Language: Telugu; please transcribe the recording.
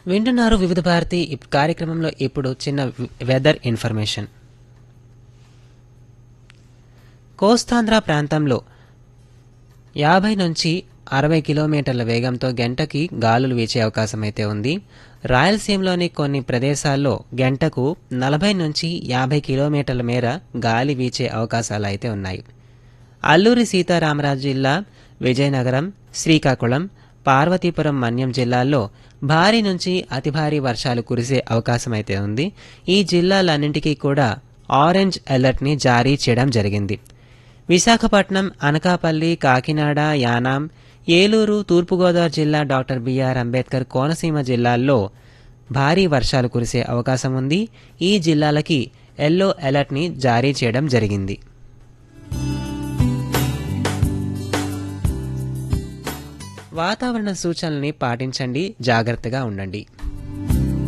వింటున్నారు వివిధ భారతి ఈ కార్యక్రమంలో ఇప్పుడు చిన్న వెదర్ ఇన్ఫర్మేషన్ కోస్తాంధ్ర ప్రాంతంలో యాభై నుంచి అరవై కిలోమీటర్ల వేగంతో గంటకి గాలులు వీచే అవకాశం అయితే ఉంది రాయలసీమలోని కొన్ని ప్రదేశాల్లో గంటకు నలభై నుంచి యాభై కిలోమీటర్ల మేర గాలి వీచే అవకాశాలు అయితే ఉన్నాయి అల్లూరి సీతారామరాజు జిల్లా విజయనగరం శ్రీకాకుళం పార్వతీపురం మన్యం జిల్లాల్లో భారీ నుంచి అతి భారీ వర్షాలు కురిసే అవకాశం అయితే ఉంది ఈ జిల్లాలన్నింటికీ కూడా ఆరెంజ్ అలర్ట్ని జారీ చేయడం జరిగింది విశాఖపట్నం అనకాపల్లి కాకినాడ యానాం ఏలూరు తూర్పుగోదావరి జిల్లా డాక్టర్ బిఆర్ అంబేద్కర్ కోనసీమ జిల్లాల్లో భారీ వర్షాలు కురిసే అవకాశం ఉంది ఈ జిల్లాలకి ఎల్లో అలర్ట్ని జారీ చేయడం జరిగింది వాతావరణ సూచనల్ని పాటించండి జాగ్రత్తగా ఉండండి